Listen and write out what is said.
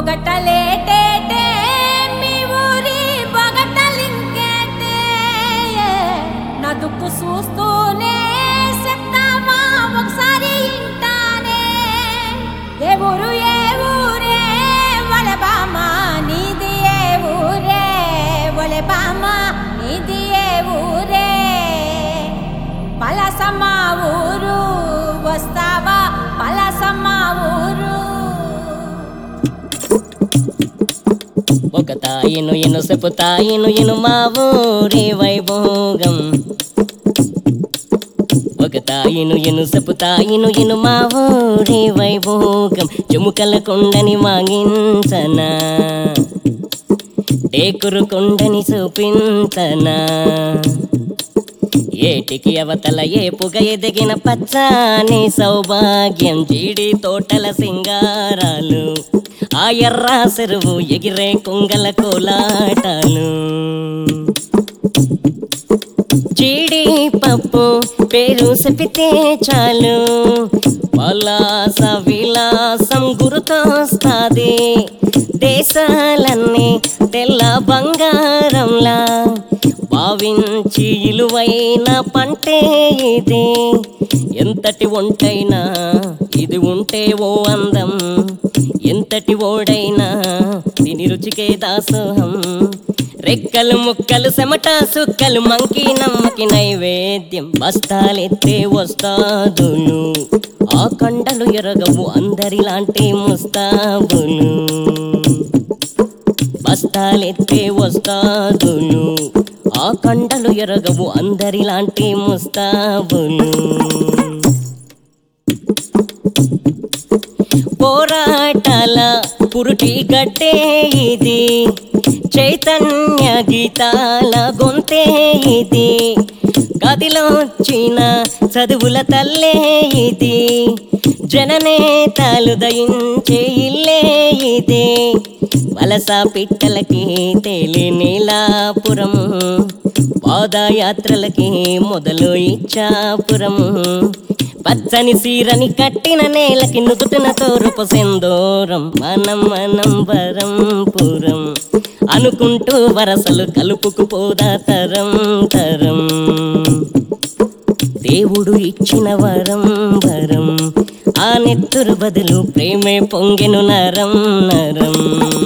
పొగటలేటేటే మీ ఊరి పొగటలింకేటే నా దుక్కు చూస్తూనే చెప్తావా ఒకసారి ఇంటానే ఏ ఊరు ఏ ఊరే ఒలే బామ నీది ఏ ఊరే ఒలే బామ నీది ఏ ఊరే పలసమ్మ ఊరు వస్తావా పలసమ్మ ఊరు ఒక తాయిను ఇను చెప్పుతాయిను ఇను మా ఊరి వైభోగం ఒక తాయిను ఇను చెప్పుతాయిను ఇను మా ఊరి వైభోగం చుముకల కొండని వాగించనా టేకురు కొండని చూపించనా ఏటికి అవతల ఏ పొగ ఎదిగిన పచ్చని సౌభాగ్యం జీడి తోటల సింగారాలు ఆ ఎర్ర చెరువు ఎగిరే కొంగల కోలాటాలు జీడి పప్పు పేరు చెప్పితే చాలు పలాస విలాసం గుర్తొస్తాది దేశాలన్నీ తెల్ల బంగారంలా భావించి ఇలువైన పంటే ఇది ఎంతటి ఒంటైనా ఇది ఉంటే ఓ అందం ఎంతటి ఓడైనా దీని రుచికే దాసోహం రెక్కలు ముక్కలు చెమట సుక్కలు మంకి నమ్మకి నైవేద్యం బస్తాలెత్తే వస్తాదులు ఆ కండలు ఎరగవు అందరిలాంటి ముస్తాబులు బస్తాలెత్తే వస్తాదులు ఆ కండలు ఎరగవు అందరిలాంటి ముస్తాబులు పోరాటాల పురుటి గట్టే ఇది చైతన్య గీతాల గొంతే ఇది గదిలోచిన చదువుల తల్లే ఇది జననేతలు దయించే ఇల్లే ఇది వలస పిట్టలకి తేలి నీలాపురము పాదయాత్రలకి మొదలు ఇచ్చాపురము పచ్చని సీరని కట్టిన నేలకి నుదుటిన తోరుపు సెందూరం మనం మనం వరంపురం అనుకుంటూ వరసలు కలుపుకు పోదా తరం తరం దేవుడు ఇచ్చిన వరం వరం ఆ నెత్తురు బదులు ప్రేమే పొంగెను నరం నరం